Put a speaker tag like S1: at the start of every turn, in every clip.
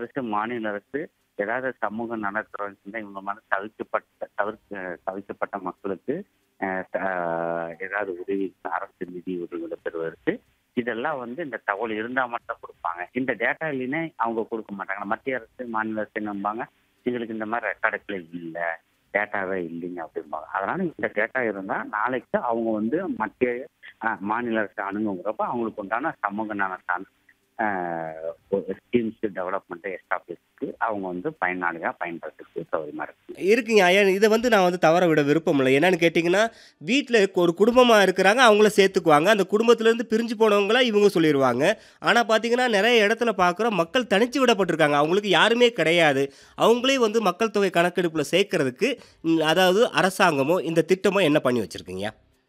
S1: அரசு மாநில அரசு ஏதாவது சமூக நலத்துறை இவங்க மாதிரி தவிர்க்கப்பட்ட தவிர்க்க தவிர்க்கப்பட்ட மக்களுக்கு அஹ், அஹ், ஏதாவது உதவி அரசு நிதி உதவிகளை பெறுவதற்கு இதெல்லாம் வந்து இந்த தகவல் இருந்தா மட்டும் கொடுப்பாங்க இந்த டேட்டா இல்லைன்னா அவங்க கொடுக்க மாட்டாங்க மத்திய அரசு மாநில அரசு நம்பாங்க எங்களுக்கு இந்த மாதிரி ரெக்கார்டுகளே இல்லை டேட்டாவே இல்லைங்க அப்படிம்பாங்க அதனால இந்த டேட்டா இருந்தா நாளைக்கு அவங்க வந்து மத்திய அஹ், மாநில அரசு அணுகுங்கிறப்ப அவங்களுக்கு உண்டான சமூக நல சார்ந்த ஸ்கீம்ஸ் டெவலப்மெண்ட் எஸ்டாப்ளிஷ்க்கு அவங்க வந்து பயனாளியாக பயன்படுத்துறதுக்கு சௌகரியமா இருக்கு
S2: இருக்குங்க ஐயா இதை வந்து நான் வந்து தவற விட விருப்பம் இல்லை என்னன்னு கேட்டிங்கன்னா வீட்டில் ஒரு குடும்பமாக இருக்கிறாங்க அவங்கள சேர்த்துக்குவாங்க அந்த குடும்பத்திலேருந்து பிரிஞ்சு போனவங்கள இவங்க சொல்லிடுவாங்க ஆனால் பார்த்தீங்கன்னா நிறைய இடத்துல பார்க்குறோம் மக்கள் தனிச்சு விடப்பட்டிருக்காங்க அவங்களுக்கு யாருமே கிடையாது அவங்களே வந்து மக்கள் தொகை கணக்கெடுப்பில் சேர்க்கறதுக்கு ம், அதாவது அரசாங்கமோ இந்த திட்டமோ என்ன பண்ணி வச்சுருக்கீங்க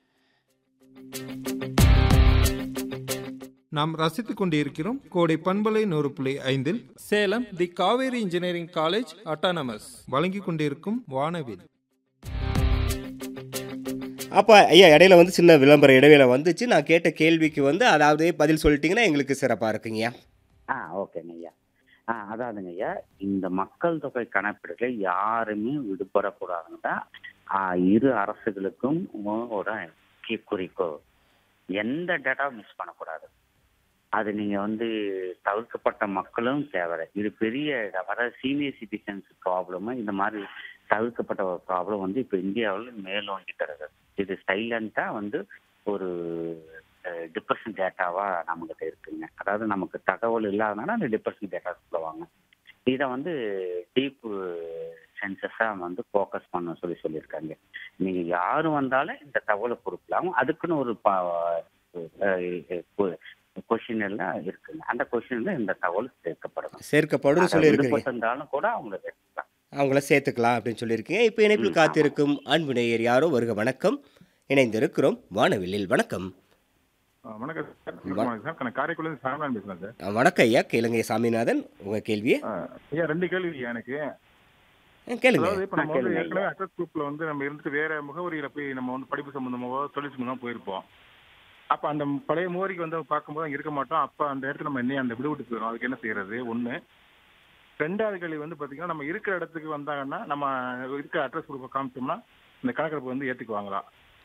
S3: நாம் ரசித்துக் கொண்டிருக்கிறோம் கோடை பண்பலை நூறு புள்ளி ஐந்தில்
S4: Salem the Kaveri engineering college autonomous
S3: வழங்கிக் கொண்டிருக்கும் வானவில்
S2: அப்போ ஐயா இடையில வந்து சின்ன விளம்பர இடைவேளை வந்துச்சு நான் கேட்ட கேள்விக்கு வந்து அதாவது பதில் சொல்லிட்டீங்கன்னா எங்களுக்கு சிறப்பாக இருக்குங்கய்யா
S1: ஆ ஓகேங்க ஐயா ஆ அதாவதுங்க ஐயா இந்த மக்கள் தொகை கணக்கெடுக்கல யாருமே விடுபடக்கூடாதுங்க தான் ஆ, இரு அரசுகளுக்கும் ஒரு முக்கிய குறிக்கோள் எந்த டேட்டாவும் மிஸ் பண்ணக்கூடாது அது நீங்க வந்து தவிர்க்கப்பட்ட மக்களும் தேவை இது பெரிய அதாவது சீனியர் சிட்டிசன்ஸ் ப்ராப்ளம் இந்த மாதிரி தவிர்க்கப்பட்ட ஒரு ப்ராப்ளம் வந்து இப்போ இந்தியாவில் மேலோங்கிட்டு இருக்குது இது சைலண்டா வந்து ஒரு டிப்ரெஷன் டேட்டாவா நம்மகிட்ட இருக்குங்க அதாவது நமக்கு தகவல் இல்லாதனால அந்த டிப்ரெஷன் டேட்டா சொல்லுவாங்க இதை வந்து டீப் சென்சஸா வந்து ஃபோக்கஸ் பண்ண சொல்லி சொல்லியிருக்காங்க நீங்க யாரு வந்தாலும் இந்த தகவலை கொடுக்கலாம் அதுக்குன்னு ஒரு கொஷின் எல்லாம் இருக்குங்க அந்த கொஷின்ல இந்த தகவல் சேர்க்கப்படும்
S2: சேர்க்கப்படும் சொல்லியிருக்கீங்க
S1: இருந்தாலும் கூட அவங்க சேர்க்கலாம்
S2: அவங்கள சேர்த்துக்கலாம் அப்படின்னு சொல்லியிருக்கீங்க இப்போ இணைப்பில்
S1: ம்,
S2: காத்திருக்கும் அன்பு நேயர் யாரோ வருக வணக்கம் இணைந்திருக்கிறோம் வானவில்லில் வணக்கம்
S5: ஆ, வணக்கம் சார் வணக்கம் சார் நான் காரைக்குடிலேருந்து சாமிநாதன் பேசுகிறேன் சார்
S2: அஹ், வணக்கம் ஐயா கேளுங்க சாமிநாதன் உங்கள் கேள்வியை
S5: ஆ, ஐயா ரெண்டு கேள்வி ஐயா எனக்கு
S2: அஹ், கேளுங்க
S5: அதாவது இப்போ நம்ம
S1: ஆ,
S5: வந்து
S1: கேளுங்க
S5: ஏற்கனவே அட்ரஸ் குரூப்ல வந்து நம்ம இருந்துட்டு வேற முகவரியில போய் நம்ம வந்து படிப்பு சம்பந்தமாவோ தொழில் சம்பந்தமா போயிருப்போம் அப்ப அந்த பழைய முகவரிக்கு வந்து பார்க்கும்போது அங்க இருக்க மாட்டோம் அப்ப அந்த இடத்துல நம்ம என்ன அந்த விடுவிட்டு போயிடும் அதுக்கு என்ன செய்யறது ஒண்ணு ரெண்டாவது கேள்வி வந்து பாத்தீங்கன்னா நம்ம இருக்கிற இடத்துக்கு வந்தாங்கன்னா நம்ம இருக்கிற அட்ரஸ் குரூப்பை காமிச்சோம்னா இந்த கணக்கெடுப்பு வந்து ஏத்துக்குவாங்களா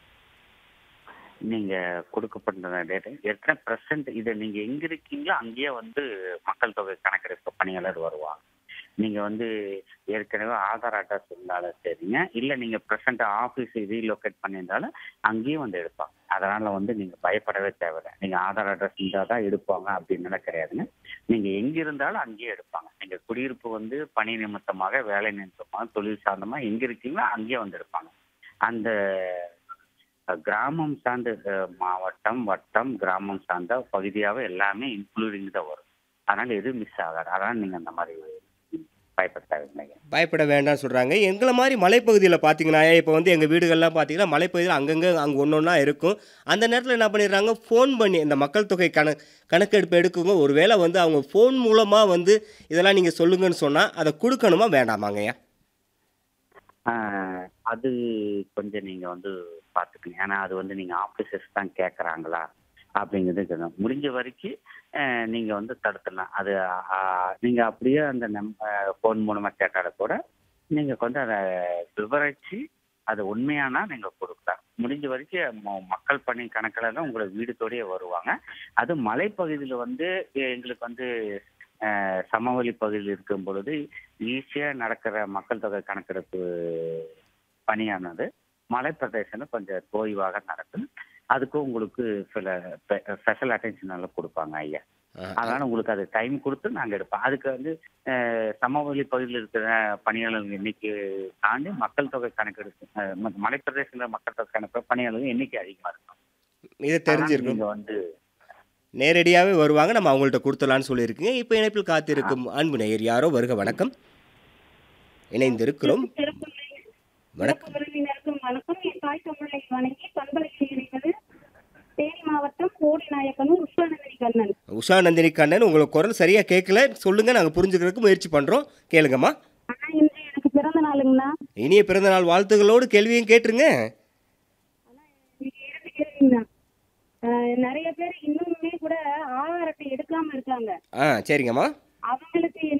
S1: நீங்க கொடுக்கப்பட்ட டேட்டா எத்தனை பிரசன்ட் இதை நீங்க எங்க இருக்கீங்களோ அங்கேயே வந்து மக்கள் தொகை கணக்கெடுப்பு பணியாளர் வருவாங்க நீங்க வந்து ஏற்கனவே ஆதார் அட்ரஸ் இருந்தாலும் சரிங்க இல்ல நீங்க பிரசன்ட் ஆபீஸ் ரீலோகேட் பண்ணியிருந்தாலும் அங்கேயும் வந்து எடுப்பாங்க அதனால வந்து நீங்க பயப்படவே தேவையில்லை நீங்க ஆதார் அட்ரஸ் இருந்தால் தான் எடுப்பாங்க அப்படின்னு கிடையாதுங்க நீங்க எங்க இருந்தாலும் அங்கேயே எடுப்பாங்க நீங்க குடியிருப்பு வந்து பணி நிமித்தமாக வேலை நிமித்தமாக தொழில் சார்ந்தமா எங்க இருக்கீங்களோ அங்கேயே வந்து எடுப்பாங்க அந்த அஹ், கிராமம் சார்ந்த அஹ், மாவட்டம் வட்டம் கிராமம் சார்ந்த பகுதியாவே எல்லாமே இன்க்ளூடிங் தான் வரும் அதனால எதுவும் மிஸ் ஆகாது அதனால நீங்க அந்த மாதிரி பயப்பட தேவையில்லைங்க
S2: பயப்பட வேண்டாம்னு சொல்கிறாங்க எங்களை மாதிரி மலைப்பகுதியில் பார்த்தீங்கன்னா இப்போ வந்து எங்கள் வீடுகள்லாம் பார்த்தீங்கன்னா மலைப்பகுதியில் அங்கங்கே அங்கே ஒன்று ஒன்றா இருக்கும் அந்த நேரத்தில் என்ன பண்ணிடுறாங்க ஃபோன் பண்ணி இந்த மக்கள் தொகை கண கணக்கெடுப்பு எடுக்குங்க ஒருவேளை வந்து அவங்க ஃபோன் மூலமாக வந்து இதெல்லாம் நீங்கள் சொல்லுங்கன்னு சொன்னால் அதை கொடுக்கணுமா வேண்டாமாங்கய்யா
S1: ஆஹ், அது கொஞ்சம் நீங்க வந்து பாத்துக்கணும் ஏன்னா அது வந்து நீங்க ஆபீசர்ஸ் தான் கேக்குறாங்களா அப்படிங்கிறது இருக்கணும். முடிஞ்ச வரைக்கும் ஆஹ், நீங்க வந்து தடுத்துடலாம் அது ஆஹ், நீங்க அப்படியே அந்த நம்ப ஃபோன் மூலமா கேட்டால கூட நீங்க கொஞ்சம் அதை விவரிச்சு அது உண்மையானா நீங்க கொடுக்கலாம் முடிஞ்ச வரைக்கும் ம- மக்கள் பணி கணக்கில் தான் உங்களை வீடுத்தோடயே வருவாங்க அது மலைப்பகுதியில் வந்து எங்களுக்கு வந்து ஆஹ், சமவெளி பகுதியில் இருக்கும் பொழுது ஈஸியாக நடக்கிற மக்கள் தொகை கணக்கெடுப்பு பணியானது மலைப்பிரதேசம் கொஞ்சம் தோய்வாக நடக்கும் அதுக்கும் உங்களுக்கு சில ஸ்பெஷல் அட்டென்ஷன் எல்லாம் கொடுப்பாங்க ஐயா அதனால உங்களுக்கு அது டைம் கொடுத்து நாங்க எடுப்போம் அதுக்கு வந்து அஹ், சமவெளி பகுதியில் இருக்கிற பணியாளர்கள் எண்ணிக்கை தாண்டி மக்கள் தொகை கணக்கெடுப்பு அஹ், ம- மலைப்பிரதேசங்களில் மக்கள் தொகை கணக்கு பணியாளர்கள் எண்ணிக்கை அதிகமா இருக்கும்
S2: இது
S1: அதனால
S2: தெரிஞ்சிருக்கும்
S1: நீங்க வந்து
S2: நேரடியாகவே வருவாங்க நம்ம அவங்கள்ட்ட கொடுத்துடலான்னு சொல்லியிருக்கீங்க இப்போ இணைப்பில் காத்திருக்கும் அன்பு நேயர் யாரோ வருக வணக்கம் இணைந்திருக்கிறோம் வணக்கம்
S6: உறவினருக்கும் வணக்கம் என் தாய் தமிழை வணங்கி பண்பலையில் இணைவது தேனி மாவட்டம் கோடி நாயக்கனூர் உஷ்ணநந்தினி கண்ணன்
S2: உஷா நந்தினி கண்ணன் உங்களுக்கு குரல் சரியாக கேட்கல சொல்லுங்கள் நாங்கள் புரிஞ்சுக்கிறதுக்கு முயற்சி பண்ணுறோம் கேளுங்கம்மா
S6: ஆனா இன்று எனக்கு பிறந்த நாளுங்கண்ணா
S2: இனிய பிறந்தநாள் வாழ்த்துகளோடு கேள்வியும் கேட்டுருங்க
S6: இன்னைக்கு இரண்டு கேள்விங்கண்ணா ஆஹ் நிறைய பேர் இன்னுமே கூட ஆதார் அட்டை எடுக்காம இருக்காங்க
S2: ஆ சரிங்கம்மா
S6: அவங்களுக்கு